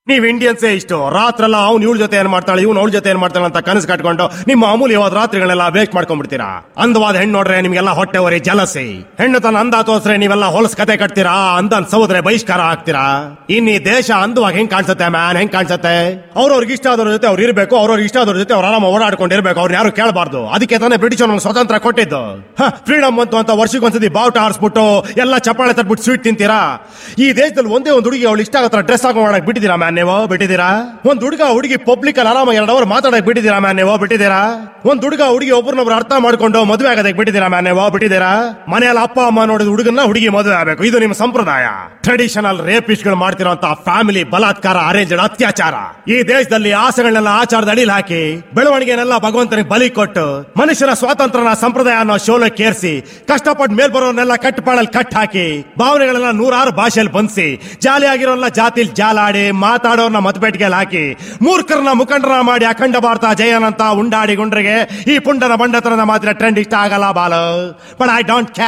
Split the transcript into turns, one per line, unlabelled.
ನೀವ್ ಇಂಡಿಯನ್ಸೇ ಇಷ್ಟು ರಾತ್ರೆಲ್ಲ ಅವ್ನು ಇವಳ ಜೊತೆ ಏನ್ ಮಾಡ್ತಾಳೆ ಇವ್ನು ಅವಳ ಜೊತೆ ಏನ್ ಮಾಡ್ತಾಳೆ ಅಂತ ಕನಸು ಕಟ್ಕೊಂಡು ನಿಮ್ಮ ಅಮೂಲ್ಯವಾದ ರಾತ್ರಿಗಳೆಲ್ಲ ವೇಸ್ಟ್ ಮಾಡ್ಕೊಂಡ್ಬಿಡ್ತೀರಾ ಅಂದವಾದ ಹೆಣ್ಣು ನೋಡ್ರೆ ನಿಮ್ಗೆಲ್ಲ ಹೊಟ್ಟೆ ಹೊರಿ ಜಲಸಿ ಹೆಣ್ಣು ತನ್ನ ಅಂದ ತೋರ್ಸ್ರೆ ನೀವೆಲ್ಲ ಹೊಲಸ್ ಕತೆ ಕಟ್ತೀರಾ ಅಂದನ್ ಸೌದ್ರೆ ಬಹಿಷ್ಕಾರ ಆಗ್ತೀರಾ ಇನ್ ಈ ದೇಶ ಅಂದವಾಗ ಹೆಂಗ್ ಕಾಣಿಸುತ್ತೆ ಮ್ಯಾನ್ ಹೆಂಗ್ ಕಾಣಿಸುತ್ತೆ ಅವ್ರವ್ರಿಗೆ ಇಷ್ಟ ಆದವ್ರ ಜೊತೆ ಅವ್ರು ಇರ್ಬೇಕು ಅವ್ರವ್ರಿಗೆ ಇಷ್ಟ ಆದವ್ರ ಜೊತೆ ಅವ್ರು ಆರಾಮ ಓಡಾಡ್ಕೊಂಡಿರ್ಬೇಕು ಅವ್ರು ಯಾರು ಕೇಳಬಾರ್ದು ಅದಕ್ಕೆ ತಾನೇ ಬ್ರಿಟಿಷ್ ನಮ್ಗೆ ಸ್ವತಂತ್ರ ಕೊಟ್ಟಿದ್ದು ಫ್ರೀಡಮ್ ಬಂತು ಅಂತ ವರ್ಷಕ್ಕೊಂದ್ಸತಿ ಬಾವುಟ ಆರಿಸ್ಬಿಟ್ಟು ಎಲ್ಲ ಚಪ್ಪಾಳೆ ತಟ್ಬಿಟ್ಟು ಸ್ವೀಟ್ ತಿಂತೀರಾ ಈ ದೇಶದಲ್ಲಿ ಒಂದೇ ಒಂದು ಹುಡುಗಿ ಅವಳು ಇಷ್ಟ ಆಗತ್ರ ಡ್ರೆಸ್ ಹಾಕೋ ಮಾಡಕ್ ಬಿಟ್ಟಿದ್ದೀರಾ ಮ್ಯಾನ್ ನೀವು ಬಿಟ್ಟಿದ್ದೀರಾ ಒಂದ್ ಹುಡುಗ ಹುಡುಗಿ ಪಬ್ಲಿಕ್ ಅಲ್ಲಿ ಆರಾಮ ಎರಡು ಅವರ್ ಮಾತಾಡಕ್ ಬಿಟ್ಟಿದ್ದೀರಾ ಮ್ಯಾನ್ ನೀವು ಬಿಟ್ಟಿದ್ದೀರಾ ಒಂದ್ ಹುಡುಗ ಹುಡುಗಿ ಒಬ್ಬರನ್ನೊಬ್ರು ಅರ್ಥ ಮಾಡ್ಕೊಂಡು ಮದುವೆ ಆಗೋದಕ್ಕೆ ಬಿಟ್ಟಿದ್ದೀರಾ ಮ್ಯಾನ್ ನೀವು ಬಿಟ್ಟಿದ್ದೀರಾ ಮನೆಯಲ್ಲಿ ಅಪ್ಪ ಅಮ್ಮ ನೋಡಿದ ಹುಡುಗನ್ನ ಹುಡುಗಿ ಮದುವೆ ಆಗಬೇಕು ಇದು ನಿಮ್ಮ ಸಂಪ್ರದಾಯ ಟ್ರೆಡಿಷನಲ್ ರೇಪಿಸ್ಟ್ಗಳು ಮಾಡ್ತಿರೋಂತ ಫ್ಯಾಮಿಲಿ ಬಲಾತ್ಕಾರ ಅರೇಂಜ್ಡ್ ಅತ್ಯಾಚಾರ ಈ ದೇಶದಲ್ಲಿ ಆಸೆಗಳನ್ನೆಲ್ಲ ಆಚಾರದ ಅಡಿಲ್ ಹಾಕಿ ಬೆಳವಣಿಗೆನೆಲ್ಲ ಭಗವಂತನಿಗೆ ಬಲಿ ಕೊಟ್ಟು ಮನುಷ್ಯನ ಸ್ವಾತಂತ್ರ್ಯನ ಸಂಪ್ರದಾಯ ಅನ್ನೋ ಶೋಲಕ್ಕೆ ಏರಿಸಿ ಕಷ್ಟಪಟ್ಟು ಮೇಲ್ ಬರೋರ್ನೆಲ್ಲ ಕಟ್ಟಪಾಡಲ್ಲಿ ಕಟ್ ಹಾಕಿ ಭಾವನೆಗಳೆಲ್ಲ ನೂರಾರು ಭಾಷೆಯಲ್ಲಿ ಬಂಧಿಸಿ ಜಾಲಿಯಾಗಿರೋಲ್ಲ ಜಾತಿಲ್ ಜಾಲಾಡಿ ಮಾತಾಡೋರ್ನ ಮತಪೇಟಿಗೆಯಲ್ಲಿ ಹಾಕಿ ಮೂರ್ಖರನ್ನ ಮುಖಂಡರ ಮಾಡಿ ಅಖಂಡ ಭಾರತ ಜಯನಂತ ಉಂಡಾಡಿ ಗುಂಡ್ರಿಗೆ ಈ ಪುಂಡನ ಬಂಡತನದ ಮಾತ್ರ ಟ್ರೆಂಡ್ ಇಷ್ಟ ಆಗಲ್ಲ ಬಾಲು ಬಟ್ ಐ ಡೋಂಟ್